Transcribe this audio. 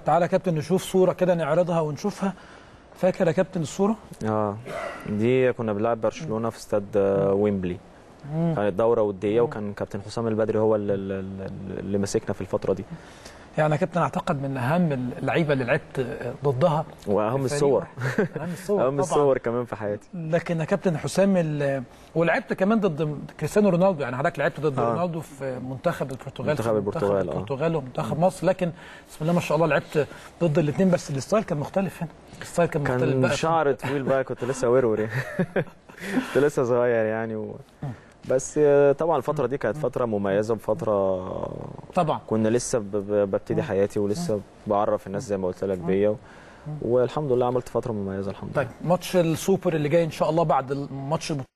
تعالى يا كابتن نشوف صوره كده نعرضها ونشوفها فاكر يا كابتن الصوره اه دي كنا بنلعب برشلونه في استاد آه، ويمبلي كانت دوره وديه وكان كابتن حسام البدري هو اللي, اللي, اللي ماسكنا في الفتره دي يعني يا كابتن اعتقد من اهم اللعيبه اللي لعبت ضدها واهم في الصور اهم الصور اهم طبعاً. الصور كمان في حياتي لكن يا كابتن حسام ال- ولعبت كمان ضد كريستيانو رونالدو يعني حضرتك لعبت ضد آه. رونالدو في منتخب البرتغال منتخب في البرتغال، آه. البرتغال ومنتخب مصر لكن بسم الله ما شاء الله لعبت ضد الاثنين بس الستايل كان مختلف هنا الستايل كان مختلف كان بقى شعر طويل بقى كنت لسه ورور يعني كنت لسه صغير يعني و... بس آه، طبعا الفتره دي كانت فتره مميزه بفتره طبعا كنا لسه ب- ب- ببتدي حياتي ولسه بعرف الناس زي ما قلت لك بيا والحمد لله عملت فتره مميزه الحمد لله طيب ماتش السوبر اللي جاي ان شاء الله بعد الماتش